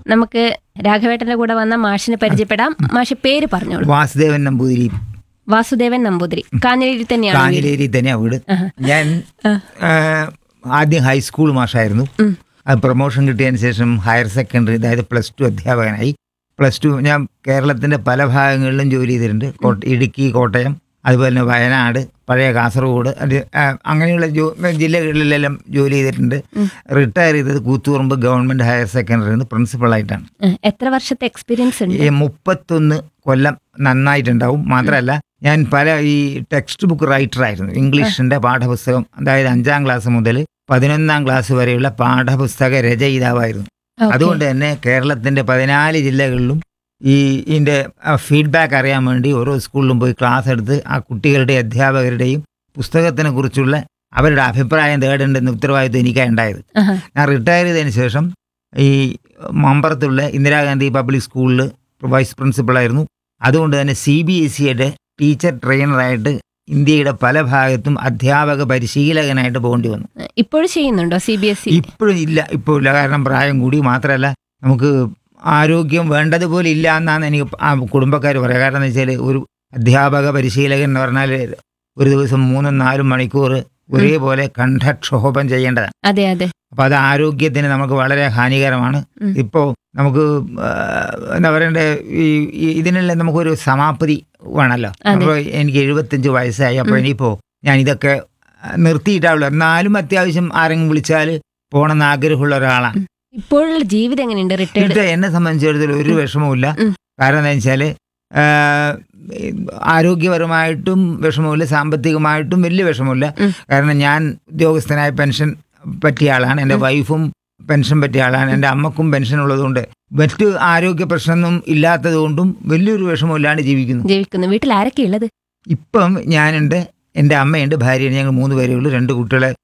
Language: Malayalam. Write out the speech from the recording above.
നമുക്ക് രാഘവേട്ടന്റെ കൂടെ വന്ന മാഷിനെ പരിചയപ്പെടാം മാഷ് പേര് പറഞ്ഞോളൂ വാസുദേവൻ നമ്പൂതിരി വാസുദേവൻ നമ്പൂതിരി കാഞ്ഞിലേരി തന്നെയാണ് വീട്. കാഞ്ഞിലേരി തന്നെയാണ് വീട് ഞാൻ ആ, ആദ്യം ഹൈസ്കൂൾ മാഷായിരുന്നു ഉം. അത് പ്രൊമോഷൻ കിട്ടിയതിന് ശേഷം ഹയർ സെക്കൻഡറി അതായത് പ്ലസ് ടു അധ്യാപകനായി പ്ലസ് ടു ഞാൻ കേരളത്തിന്റെ പല ഭാഗങ്ങളിലും ജോലി ചെയ്തിട്ടുണ്ട് കോട്ട ഇടുക്കി കോട്ടയം അതുപോലെ തന്നെ വയനാട് പഴയ കാസർഗോഡ് അത് ആ, അങ്ങനെയുള്ള ജോ ജില്ലകളിലെല്ലാം ജോലി ചെയ്തിട്ടുണ്ട് റിട്ടയർ ചെയ്തത് കൂത്തുപറമ്പ് ഗവൺമെന്റ് ഹയർ സെക്കൻഡറി പ്രിൻസിപ്പളായിട്ടാണ് ഉം. എത്ര വർഷത്തെ എക്സ്പീരിയൻസ് ഉണ്ട് ഈ മുപ്പത്തൊന്ന് കൊല്ലം നന്നായിട്ടുണ്ടാവും മാത്രമല്ല ഞാൻ പല ഈ ടെക്സ്റ്റ് ബുക്ക് റൈറ്റർ ആയിരുന്നു ഇംഗ്ലീഷിന്റെ പാഠപുസ്തകം അതായത് അഞ്ചാം ക്ലാസ് മുതൽ പതിനൊന്നാം ക്ലാസ് വരെയുള്ള പാഠപുസ്തക രചയിതാവായിരുന്നു Okay. അതുകൊണ്ട് തന്നെ കേരളത്തിന്റെ പതിനാല് ജില്ലകളിലും ഈ ഇതിന്റെ ഫീഡ്ബാക്ക് അറിയാൻ വേണ്ടി ഓരോ സ്കൂളിലും പോയി ക്ലാസ് എടുത്ത് ആ കുട്ടികളുടെ അധ്യാപകരുടെയും പുസ്തകത്തിനെ കുറിച്ചുള്ള അവരുടെ അഭിപ്രായം തേടേണ്ടെന്ന ഉത്തരവാദിത്വം എനിക്കാണ് ഉണ്ടായത് ആഹാ. ഞാൻ റിട്ടയർ ചെയ്തതിന് ശേഷം ഈ മമ്പറത്തുള്ള ഇന്ദിരാഗാന്ധി പബ്ലിക് സ്കൂളിൽ വൈസ് പ്രിൻസിപ്പളായിരുന്നു അതുകൊണ്ട് തന്നെ സി ബി എസ് സിയുടെ ടീച്ചർ ട്രെയിനറായിട്ട് ഇന്ത്യയുടെ പല ഭാഗത്തും അധ്യാപക പരിശീലകനായിട്ട് പോകേണ്ടി വന്നു ഇപ്പോഴും ചെയ്യുന്നുണ്ടോ സി ബി എസ് ഇ ഇപ്പോഴും ഇല്ല ഇപ്പോൾ ഇല്ല കാരണം പ്രായം കൂടി മാത്രമല്ല നമുക്ക് ആരോഗ്യം വേണ്ടതുപോലെ ഇല്ല എന്നാണ് എനിക്ക് ആ കുടുംബക്കാർ പറയുക കാരണം എന്ന് വെച്ചാൽ ഒരു അധ്യാപക പരിശീലകൻ എന്ന് പറഞ്ഞാൽ ഒരു ദിവസം മൂന്നും നാലും മണിക്കൂർ ഒരേപോലെ കണ്ഠക്ഷോഭം ചെയ്യേണ്ടതാണ് അതെ അതെ അപ്പൊ അത് ആരോഗ്യത്തിന് നമുക്ക് വളരെ ഹാനികരമാണ് ഉം. ഇപ്പോ നമുക്ക് ആ, എന്താ പറയണ്ടേ ഈ ഈ ഇതിനെല്ലാം നമുക്കൊരു സമാപ്തി വേണമല്ലോ അതെ. അപ്പോൾ എനിക്ക് എഴുപത്തഞ്ച് വയസ്സായി അപ്പോൾ ഉം. ഇനിയിപ്പോ ഞാൻ ഇതൊക്കെ നിർത്തിയിട്ടാവുള്ളൂ എന്നാലും അത്യാവശ്യം ആരെങ്കിലും വിളിച്ചാൽ പോകണമെന്ന് ആഗ്രഹമുള്ള ഒരാളാണ് ഇപ്പോഴുള്ള ജീവിതം എങ്ങനെയുണ്ട് റിട്ടയർഡ് ഇത് എന്നെ സംബന്ധിച്ചിടത്തോളം ഒരു വിഷമവുമില്ല ഉം. കാരണം എന്താ വെച്ചാല് ആ, ആരോഗ്യപരമായിട്ടും വിഷമമില്ല സാമ്പത്തികമായിട്ടും വലിയ വിഷമമില്ല ഉം. കാരണം ഞാൻ ഉദ്യോഗസ്ഥനായ പെൻഷൻ പറ്റിയ ആളാണ് എൻ്റെ വൈഫും പെൻഷൻ പറ്റിയ ആളാണ് എൻ്റെ അമ്മക്കും പെൻഷൻ ഉള്ളതുകൊണ്ട് മറ്റ് ആരോഗ്യ പ്രശ്നമൊന്നും ഇല്ലാത്തത് കൊണ്ടും വലിയൊരു വിഷമമില്ലാണ്ട് ജീവിക്കുന്നു ജീവിക്കുന്നു വീട്ടിൽ ആരൊക്കെ ഉള്ളത് ഇപ്പം ഞാനുണ്ട് എൻ്റെ അമ്മയുണ്ട് ഭാര്യയുണ്ട് ഞങ്ങൾ മൂന്ന് പേരേ ഉള്ളൂ രണ്ട് കുട്ടികളെ